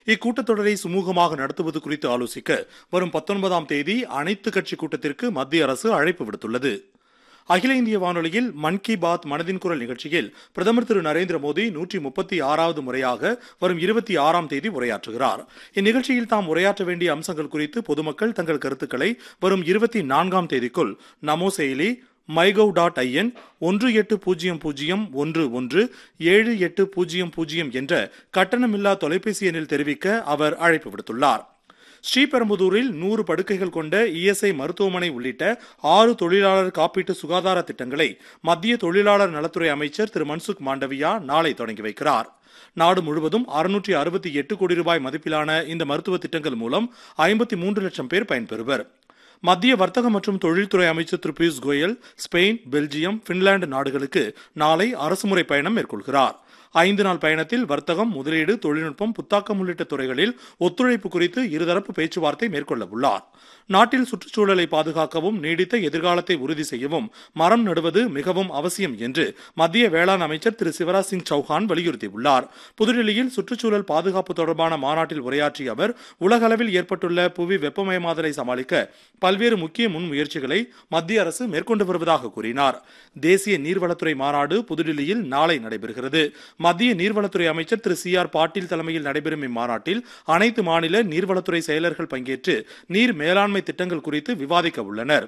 இக்கூட்டத்தொடரை சுமூகமாக நடத்துவது குறித்து ஆலோசிக்க வரும் பத்தொன்பதாம் தேதி அனைத்து கட்சி கூட்டத்திற்கு மத்திய அரசு அழைப்பு விடுத்துள்ளது அகில இந்திய வானொலியில் மன் கி பாத் மனதின் குரல் நிகழ்ச்சியில் பிரதமர் திரு நரேந்திர மோடி நூற்றி முப்பத்தி ஆறாவது முறையாக வரும் இருபத்தி ஆறாம் தேதி உரையாற்றுகிறார் இந்நிகழ்ச்சியில் தாம் உரையாற்ற வேண்டிய அம்சங்கள் குறித்து பொதுமக்கள் தங்கள் கருத்துக்களை வரும் இருபத்தி நான்காம் தேதிக்குள் நமோ செயலி மைகவ் டாட் ஐஎன் ஒன்று எட்டு பூஜ்ஜியம் பூஜ்ஜியம் ஒன்று ஒன்று ஏழு எட்டு பூஜ்ஜியம் பூஜ்ஜியம் என்ற கட்டணமில்லா தொலைபேசி எண்ணில் தெரிவிக்க அவர் அழைப்பு விடுத்துள்ளார் ஸ்ரீபெரும்புதூரில் நூறு படுக்கைகள் கொண்ட இஎஸ்ஐ மருத்துவமனை உள்ளிட்ட ஆறு தொழிலாளர் காப்பீட்டு சுகாதார திட்டங்களை மத்திய தொழிலாளர் நலத்துறை அமைச்சர் திரு மன்சுக் மாண்டவியா நாளை தொடங்கி வைக்கிறார் நாடு முழுவதும் அறுநூற்றி அறுபத்தி எட்டு கோடி ரூபாய் மதிப்பிலான இந்த மருத்துவ திட்டங்கள் மூலம் ஐம்பத்தி மூன்று லட்சம் பேர் பயன்பெறுவர் மத்திய வர்த்தக மற்றும் தொழில்துறை அமைச்சர் Thiru Piyush Goyal Spain Belgium Finland நாடுகளுக்கு நாளை அரசுமுறை பயணம் மேற்கொள்கிறார் ஐந்து நாள் பயணத்தில் வர்த்தகம் முதலீடு தொழில்நுட்பம் புத்தாக்கம் உள்ளிட்ட துறைகளில் ஒத்துழைப்பு குறித்து இருதரப்பு பேச்சுவார்த்தை மேற்கொள்ள உள்ளார் நாட்டில் சுற்றுச்சூழலை பாதுகாக்கவும் நீடித்த எதிர்காலத்தை உறுதி செய்யவும் மரம் நடுவது மிகவும் அவசியம் என்று மத்திய வேளாண் அமைச்சர் திரு சிவராஜ் சிங் சௌஹான் வலியுறுத்தியுள்ளார் புதுடில்லியில் சுற்றுச்சூழல் பாதுகாப்பு தொடர்பான மாநாட்டில் உரையாற்றிய அவர் உலகளவில் ஏற்பட்டுள்ள புவி வெப்பமயமாதலை சமாளிக்க பல்வேறு முக்கிய முன்முயற்சிகளை மத்திய அரசு மேற்கொண்டு வருவதாக கூறினார் தேசிய நீர்வளத்துறை மாநாடு புதுடில்லியில் நாளை நடைபெறுகிறது மத்திய நீர்வளத்துறை அமைச்சர் திரு சி ஆர் பாட்டீல் தலைமையில் நடைபெறும் இம்மாநாட்டில் அனைத்து மாநில நீர்வளத்துறை செயலர்கள் பங்கேற்று நீர் மேலாண்மை திட்டங்கள் குறித்து விவாதிக்க உள்ளனர்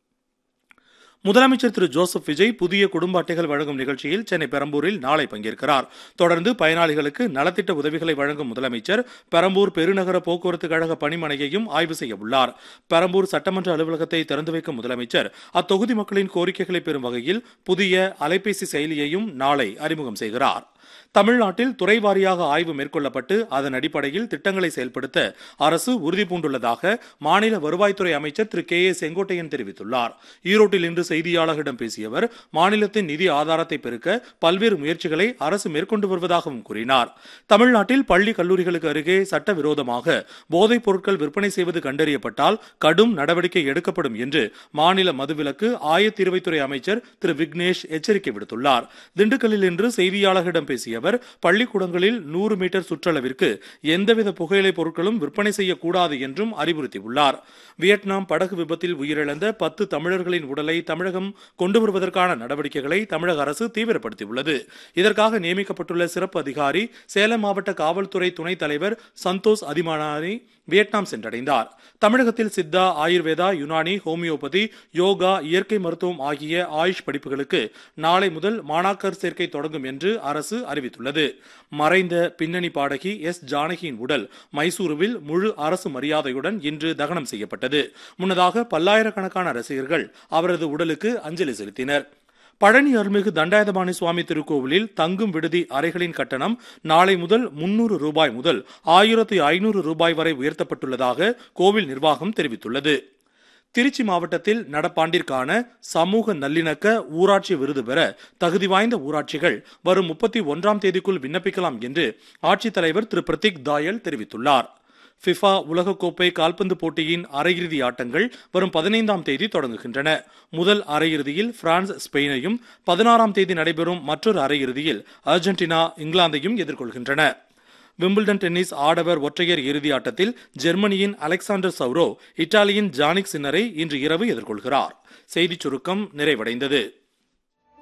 முதலமைச்சர் திரு ஜோசப் விஜய் புதிய குடும்ப அட்டைகள் வழங்கும் நிகழ்ச்சியில் சென்னை பெரம்பூரில் நாளை பங்கேற்கிறார் தொடர்ந்து பயனாளிகளுக்கு நலத்திட்ட உதவிகளை வழங்கும் முதலமைச்சர் பெரம்பூர் பெருநகர போக்குவரத்து கழக பணிமனையையும் ஆய்வு செய்ய உள்ளார் பெரம்பூர் சட்டமன்ற அலுவலகத்தை திறந்து வைக்கும் முதலமைச்சர் அத்தொகுதி மக்களின் கோரிக்கைகளை பெறும் வகையில் புதிய அலைபேசி செயலியையும் நாளை அறிமுகம் செய்கிறார் தமிழ்நாட்டில் துறை வாரியாக ஆய்வு மேற்கொள்ளப்பட்டு அதன் அடிப்படையில் திட்டங்களை செயல்படுத்த அரசு உறுதி பூண்டுள்ளதாக மாநில வருவாய்த்துறை அமைச்சர் திரு கே ஏ செங்கோட்டையன் தெரிவித்துள்ளார் ஈரோட்டில் இன்று செய்தியாளர்களிடம் பேசிய அவர் மாநிலத்தின் நிதி ஆதாரத்தை பெருக்க பல்வேறு முயற்சிகளை அரசு மேற்கொண்டு வருவதாகவும் கூறினார் தமிழ்நாட்டில் பள்ளி கல்லூரிகளுக்கு அருகே சட்டவிரோதமாக போதைப் பொருட்கள் விற்பனை செய்வது கண்டறியப்பட்டால் கடும் நடவடிக்கை எடுக்கப்படும் என்று மாநில மதுவிலக்கு ஆயத்தீர்வைத்துறை அமைச்சர் திரு விக்னேஷ் எச்சரிக்கை விடுத்துள்ளார் திண்டுக்கல்லில் இன்று செய்தியாளர்களிடம் பேசிய அவர் பள்ளிக்கூடங்களில் நூறு மீட்டர் சுற்றளவிற்கு எந்தவித புகையிலை பொருட்களும் விற்பனை செய்யக்கூடாது என்றும் அறிவுறுத்தியுள்ளார் வியட்நாம் படகு விபத்தில் உயிரிழந்த பத்து தமிழர்களின் உடலை தமிழகம் கொண்டு வருவதற்கான நடவடிக்கைகளை தமிழக அரசு தீவிரப்படுத்தியுள்ளது இதற்காக நியமிக்கப்பட்டுள்ள சிறப்பு அதிகாரி சேலம் மாவட்ட காவல்துறை துணைத் தலைவர் சந்தோஷ் அதிமானாரி வியட்நாம் சென்றடைந்தார் தமிழகத்தில் சித்தா ஆயுர்வேதா யுனானி ஹோமியோபதி யோகா இயற்கை மருத்துவம் ஆகிய ஆயுஷ் படிப்புகளுக்கு நாளை முதல் மாணாக்கர் சேர்க்கை தொடங்கும் என்று அரசு அறிவித்துள்ளது மறைந்த பின்னணி பாடகி எஸ் ஜானகியின் உடல் மைசூருவில் முழு அரசு மரியாதையுடன் இன்று தகனம் செய்யப்பட்டது முன்னதாக பல்லாயிரக்கணக்கான ரசிகர்கள் அவரது உடலுக்கு அஞ்சலி செலுத்தினர் பழனி அருள்மிகு தண்டாயுதபாணி சுவாமி திருக்கோவிலில் தங்கும் விடுதி அறைகளின் கட்டணம் நாளை முதல் முன்னூறு ரூபாய் முதல் ஆயிரத்தி ஐநூறு ரூபாய் வரை உயர்த்தப்பட்டுள்ளதாக கோவில் நிர்வாகம் தெரிவித்துள்ளது திருச்சி மாவட்டத்தில் நடப்பாண்டிற்கான சமூக நல்லிணக்க ஊராட்சி விருது பெற தகுதி வாய்ந்த ஊராட்சிகள் வரும் முப்பத்தி ஒன்றாம் தேதிக்குள் விண்ணப்பிக்கலாம் என்று ஆட்சித்தலைவர் திரு பிரதீக் தாயல் தெரிவித்துள்ளார் ஃபிஃபா உலகக்கோப்பை கால்பந்து போட்டியின் அரையிறுதி ஆட்டங்கள் வரும் பதினைந்தாம் தேதி தொடங்குகின்றன முதல் அரையிறுதியில் பிரான்ஸ் ஸ்பெயினையும் பதினாறாம் தேதி நடைபெறும் மற்றொரு அரையிறுதியில் அர்ஜென்டினா இங்கிலாந்தையும் எதிர்கொள்கின்றன விம்பிள்டன் டென்னிஸ் ஆடவர் ஒற்றையர் இறுதி ஆட்டத்தில் ஜெர்மனியின் அலெக்சாண்டர் சௌரோ இத்தாலியின் ஜானிக் சின்னரை இன்று இரவு எதிர்கொள்கிறார் செய்திச் சுருக்கம் நிறைவடைந்தது